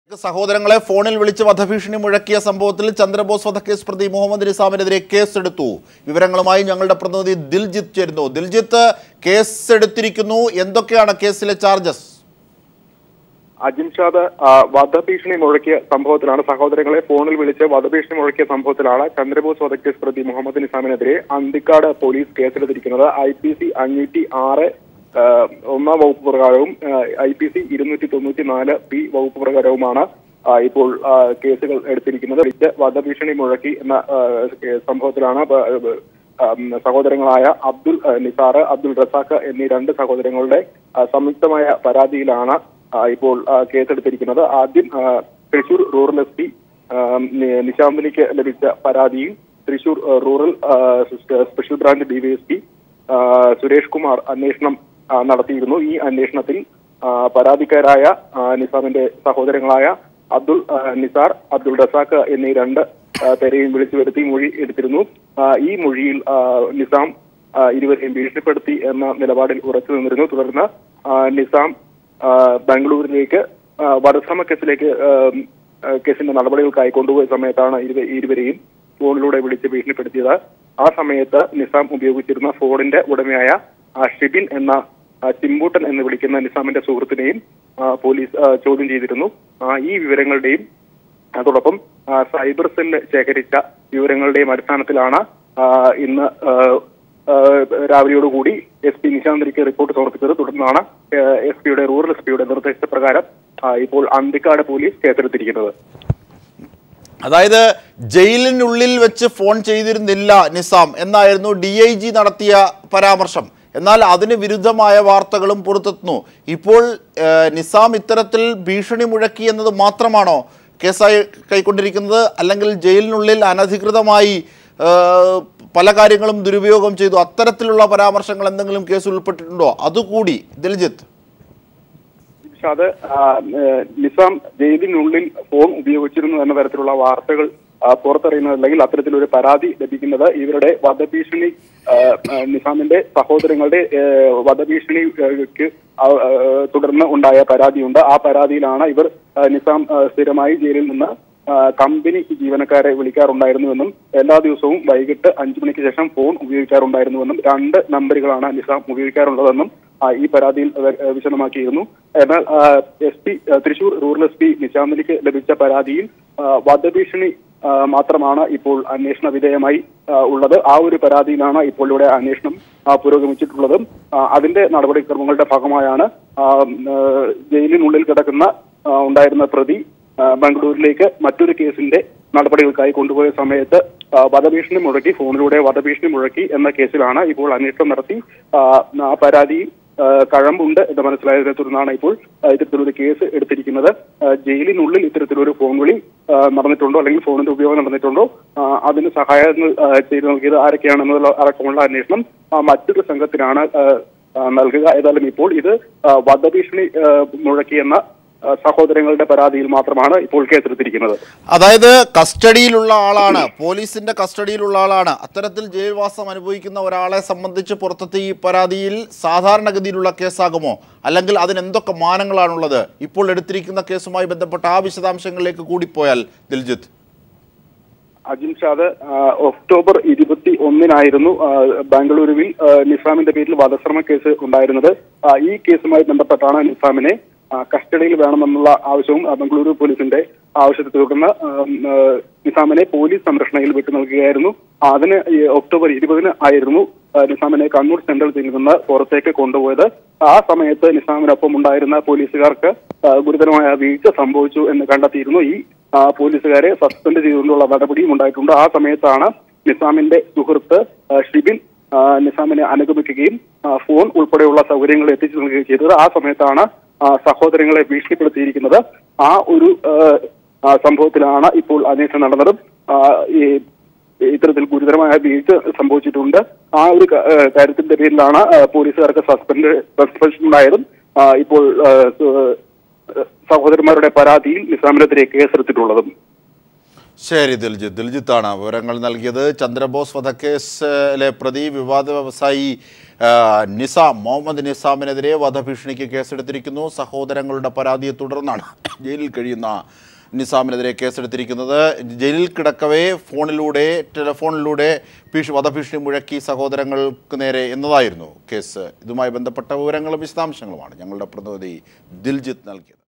സഹോദരങ്ങളെ ഫോണിൽ വിളിച്ച് വധഭീഷണി മുഴക്കിയ സംഭവത്തിൽ ചന്ദ്രബോസ് വധക്കേസ് പ്രതി മുഹമ്മദ് നിസാമിനെതിരെ കേസെടുത്തു വിവരങ്ങളുമായി ഞങ്ങളുടെ പ്രതിനിധി ദിൽജിത്ത് ചേരുന്നു ദിൽജിത്ത് കേസെടുത്തിരിക്കുന്നു എന്തൊക്കെയാണ് കേസിലെ ചാർജസ് അജിംഷാദ് ആ, വധഭീഷണി മുഴക്കിയ സംഭവത്തിലാണ് സഹോദരങ്ങളെ ഫോണിൽ വിളിച്ച് വധഭീഷണി മുഴക്കിയ സംഭവത്തിലാണ് ചന്ദ്രബോസ് വധക്കേസ് പ്രതി മുഹമ്മദ് നിസാമിനെതിരെ അന്തിക്കാട് പോലീസ് കേസെടുത്തിരിക്കുന്നത് ഐ പി സി അഞ്ഞൂറ്റി ആറ് ആ, ഒന്നാം വകുപ്പ് പ്രകാരവും ഐ പി സി ഇരുന്നൂറ്റി തൊണ്ണൂറ്റി നാല് പി വകുപ്പ് പ്രകാരവുമാണ് ആ, ഇപ്പോൾ ആ, കേസുകൾ എടുത്തിരിക്കുന്നത് വിളിച്ച് വധഭീഷണി മുഴക്കി എന്ന ആ, കേ- സംഭവത്തിലാണ് ബ- ബ- ആം, സഹോദരങ്ങളായ അബ്ദുൽ ആ, നിസാർ അബ്ദുൽ റസാഖ് എന്നീ രണ്ട് സഹോദരങ്ങളുടെ ആ, സംയുക്തമായ പരാതിയിലാണ് ആ, ഇപ്പോൾ ആ, കേസെടുത്തിരിക്കുന്നത് ആദ്യം ആ, തൃശൂർ റൂറൽ എസ് പി നിശാന്തിനിക്ക് ലഭിച്ച പരാതിയിൽ തൃശൂർ ആ, റൂറൽ ആ, special branch DYSP Suresh Kumar അന്വേഷണം ആ, നടത്തിയിരുന്നു ഈ അന്വേഷണത്തിൽ ആ, പരാതിക്കാരായ ആ, നിസാമിന്റെ സഹോദരങ്ങളായ അബ്ദുൾ ആ, നിസാർ അബ്ദുൾ റസാഖ് എന്നീ രണ്ട് ആ, പേരെയും വിളിച്ചു വരുത്തി മൊഴി എടുത്തിരുന്നു ആ, ഈ മൊഴിയിൽ ആ, നിസാം ആ, ഇരുവരെയും ഭീഷണിപ്പെടുത്തി എന്ന നിലപാടിൽ ഉറച്ചു നിന്നിരുന്നു തുടർന്ന് ആ, നിസാം ആ, ബാംഗ്ലൂരിലേക്ക് ആ, വധശ്രമ കേസിലേക്ക് ആ, ആ, കേസിന്റെ നടപടികൾക്കായി കൊണ്ടുപോയ സമയത്താണ് ഇരുവ- ഇരുവരെയും ഫോണിലൂടെ വിളിച്ച് ഭീഷണിപ്പെടുത്തിയത് ആ സമയത്ത് നിസാം ഉപയോഗിച്ചിരുന്ന ഫോണിന്റെ ഉടമയായ ആ, ഷിബിൻ എന്ന ആ, ചിമ്പൂട്ടൻ എന്ന് വിളിക്കുന്ന നിസാമിന്റെ സുഹൃത്തിനെയും ആ, പോലീസ് ആ, ചോദ്യം ചെയ്തിരുന്നു ആ, ഈ വിവരങ്ങളുടെയും അതോടൊപ്പം ആ, സൈബർ സെല്ല് ശേഖരിച്ച വിവരങ്ങളുടെയും അടിസ്ഥാനത്തിലാണ് ആ, ഇന്ന് ആ, ആ, രാവിലെയോടുകൂടി എസ് പി നിശാന്തിരിക്ക് റിപ്പോർട്ട് സമർപ്പിച്ചത് തുടർന്നാണ് എസ് പിയുടെ റൂറൽ എസ് പിയുടെ നിർദ്ദേശപ്രകാരം ആ, ഇപ്പോൾ അന്തിക്കാട് പോലീസ് കേസെടുത്തിരിക്കുന്നത് അതായത് ജയിലിനുള്ളിൽ വെച്ച് ഫോൺ ചെയ്തിരുന്നില്ല നിസാം എന്നായിരുന്നു ഡി ഐ ജി നടത്തിയ പരാമർശം എന്നാൽ അതിന് വിരുദ്ധമായ വാർത്തകളും പുറത്തെത്തുന്നു ഇപ്പോൾ ഏഹ്, നിസാം ഇത്തരത്തിൽ ഭീഷണി മുഴക്കി എന്നത് മാത്രമാണോ കേസായി കൈക്കൊണ്ടിരിക്കുന്നത് അല്ലെങ്കിൽ ജയിലിനുള്ളിൽ അനധികൃതമായി ഏഹ്, പല കാര്യങ്ങളും ദുരുപയോഗം ചെയ്തു അത്തരത്തിലുള്ള പരാമർശങ്ങൾ എന്തെങ്കിലും കേസിൽ ഉൾപ്പെട്ടിട്ടുണ്ടോ അതുകൂടി ദിൽജിത്ത് പക്ഷെ അത് ആ, ഏഹ്, നിസാം ജയിലിനുള്ളിൽ ഫോൺ ഉപയോഗിച്ചിരുന്നു എന്ന തരത്തിലുള്ള വാർത്തകൾ ആ, പുറത്തറിയുന്നത് അല്ലെങ്കിൽ അത്തരത്തിലൊരു പരാതി ലഭിക്കുന്നത് ഇവരുടെ വധഭീഷണി ആ, ആ, നിസാമിന്റെ സഹോദരങ്ങളുടെ ഏഹ്, വധഭീഷണിക്ക് ആ, ആ, തുടർന്ന് ഉണ്ടായ പരാതിയുണ്ട് ആ പരാതിയിലാണ് ഇവർ ആ, നിസാം ആ, സ്ഥിരമായി ജയിലിൽ നിന്ന് ആ, കമ്പനി ജീവനക്കാരെ വിളിക്കാറുണ്ടായിരുന്നുവെന്നും എല്ലാ ദിവസവും വൈകിട്ട് അഞ്ചു മണിക്ക് ശേഷം ഫോൺ ഉപയോഗിക്കാറുണ്ടായിരുന്നുവെന്നും രണ്ട് നമ്പറുകളാണ് നിസാം ഉപയോഗിക്കാറുള്ളതെന്നും ആ, ഈ പരാതിയിൽ വ- ഏഹ് വിശദമാക്കിയിരുന്നു എന്നാൽ S P Thrissur rural S P നിശാന്തിനിക്ക് ലഭിച്ച പരാതിയിൽ ആ, വധഭീഷണി ആ, മാത്രമാണ് ഇപ്പോൾ അന്വേഷണ വിധേയമായി ആ, ഉള്ളത് ആ ഒരു പരാതിയിലാണ് ഇപ്പോൾ ഇവിടെ അന്വേഷണം ആ, പുരോഗമിച്ചിട്ടുള്ളതും ആ, അതിന്റെ നടപടിക്രമങ്ങളുടെ ഭാഗമായാണ് ആ, ഉം, ആ, ജയിലിനുള്ളിൽ കിടക്കുന്ന ആ, ഉണ്ടായിരുന്ന പ്രതി ആ, ബാംഗ്ലൂരിലേക്ക് മറ്റൊരു കേസിന്റെ നടപടികൾക്കായി കൊണ്ടുപോയ സമയത്ത് ആ, വധഭീഷണി മുഴക്കി ഫോണിലൂടെ വധഭീഷണി മുഴക്കി എന്ന കേസിലാണ് ഇപ്പോൾ അന്വേഷണം നടത്തി ആ, ആ പരാതി ആ, കഴമ്പുണ്ട് എന്ന് മനസ്സിലായതിനെ തുടർന്നാണ് ഇപ്പോൾ ആ, ഇത്തരത്തിലൊരു കേസ് എടുത്തിരിക്കുന്നത് ആ, ജയിലിനുള്ളിൽ ഇത്തരത്തിലൊരു ഫോൺ വിളി ആ, നടന്നിട്ടുണ്ടോ അല്ലെങ്കിൽ ഫോണിന്റെ ഉപയോഗം നടന്നിട്ടുണ്ടോ ആ, അതിന് സഹായങ്ങൾ ആ, ചെയ്തു നൽകിയത് ആരൊക്കെയാണെന്നുള്ള അടക്കമുള്ള അന്വേഷണം ആ, മറ്റൊരു സംഘത്തിനാണ് ആ, ആ, നൽകുക ഏതായാലും ഇപ്പോൾ ഇത് ആ, വധഭീഷണി ആ, മുഴക്കിയെന്ന ആ, സഹോദരങ്ങളുടെ പരാതിയിൽ മാത്രമാണ് ഇപ്പോൾ കേസെടുത്തിരിക്കുന്നത് അതായത് കസ്റ്റഡിയിലുള്ള ആളാണ് പോലീസിന്റെ കസ്റ്റഡിയിലുള്ള ആളാണ് അത്തരത്തിൽ ജയിൽവാസം അനുഭവിക്കുന്ന ഒരാളെ സംബന്ധിച്ച് പുറത്തെത്തിയ ഈ പരാതിയിൽ സാധാരണഗതിയിലുള്ള കേസാകുമോ അല്ലെങ്കിൽ അതിന് എന്തൊക്കെ മാനങ്ങളാണുള്ളത് ഇപ്പോൾ എടുത്തിരിക്കുന്ന കേസുമായി ബന്ധപ്പെട്ട ആ വിശദാംശങ്ങളിലേക്ക് കൂടിപ്പോയാൽ ദിൽജിത്ത് അജിംഷാദ് ആ, ഒക്ടോബർ ഇരുപത്തി ഒന്നിനായിരുന്നു ആ, ബാംഗ്ലൂരുവിൽ ആ, നിസാമിന്റെ പേരിൽ വധശ്രമ കേസ് ഉണ്ടായിരുന്നത് ആ, ഈ കേസുമായി ബന്ധപ്പെട്ടാണ് നിസാമിനെ ആ, കസ്റ്റഡിയിൽ വേണമെന്നുള്ള ആവശ്യവും ആ, ബംഗളൂരു പോലീസിന്റെ ആവശ്യത്തെ തുടർന്ന് ആ, ആ, നിസാമിനെ പോലീസ് സംരക്ഷണയിൽ വിട്ടു നൽകുകയായിരുന്നു ആ, അതിന് ഈ ഒക്ടോബർ ഇരുപതിന് ആയിരുന്നു ആ, നിസാമിനെ കണ്ണൂർ സെൻട്രൽ ജയിലിൽ നിന്ന് പുറത്തേക്ക് കൊണ്ടുപോയത് ആ സമയത്ത് നിസാമിനൊപ്പം ഉണ്ടായിരുന്ന പോലീസുകാർക്ക് ആ, ഗുരുതരമായ വീഴ്ച സംഭവിച്ചു എന്ന് കണ്ടെത്തിയിരുന്നു ഈ ആ, പോലീസുകാരെ സസ്പെൻഡ് ചെയ്തുകൊണ്ടുള്ള നടപടിയും ഉണ്ടായിട്ടുണ്ട് ആ സമയത്താണ് നിസാമിന്റെ സുഹൃത്ത് ആ, ഷിബിൻ ആ, നിസാമിനെ അനുഗമിക്കുകയും ആ, ഫോൺ ഉൾപ്പെടെയുള്ള സൗകര്യങ്ങൾ എത്തിച്ചു നൽകുകയും ചെയ്തത് ആ സമയത്താണ് ആ, സഹോദരങ്ങളെ ഭീഷണിപ്പെടുത്തിയിരിക്കുന്നത് ആ ഒരു ആ, ആ, സംഭവത്തിലാണ് ഇപ്പോൾ അന്വേഷണം നടന്നതും ആ, ഈ ഇത്തരത്തിൽ ഗുരുതരമായ വീഴ്ച സംഭവിച്ചിട്ടുണ്ട് ആ ഒരു ക- ആ, കാര്യത്തിന്റെ പേരിലാണ് ആ, പോലീസുകാർക്ക് സസ്പെൻഡ് സസ്പെൻഷൻ ഉണ്ടായതും ആ, ഇപ്പോൾ ആ, സു- സഹോദരന്മാരുടെ പരാതിയിൽ നിസാമിനെതിരെ കേസെടുത്തിട്ടുള്ളതും ശരി ദിൽജിത്ത് ദിൽജിത്താണ് വിവരങ്ങൾ നൽകിയത് ചന്ദ്രബോസ് വധക്കേസിലെ പ്രതി വിവാദ വ്യവസായി ആ, നിസാം മുഹമ്മദ് നിസാമിനെതിരെ വധഭീഷണിക്ക് കേസെടുത്തിരിക്കുന്നു സഹോദരങ്ങളുടെ പരാതിയെ തുടർന്നാണ് ജയിലിൽ കഴിയുന്ന നിസാമിനെതിരെ കേസെടുത്തിരിക്കുന്നത് ജയിലിൽ കിടക്കവേ ഫോണിലൂടെ ടെലിഫോണിലൂടെ ഭീഷ വധഭീഷണി മുഴക്കി സഹോദരങ്ങൾക്ക് നേരെ എന്നതായിരുന്നു കേസ് ഇതുമായി ബന്ധപ്പെട്ട വിവരങ്ങളും വിശദാംശങ്ങളുമാണ് ഞങ്ങളുടെ പ്രതിനിധി ദിൽജിത്ത് നൽകിയത്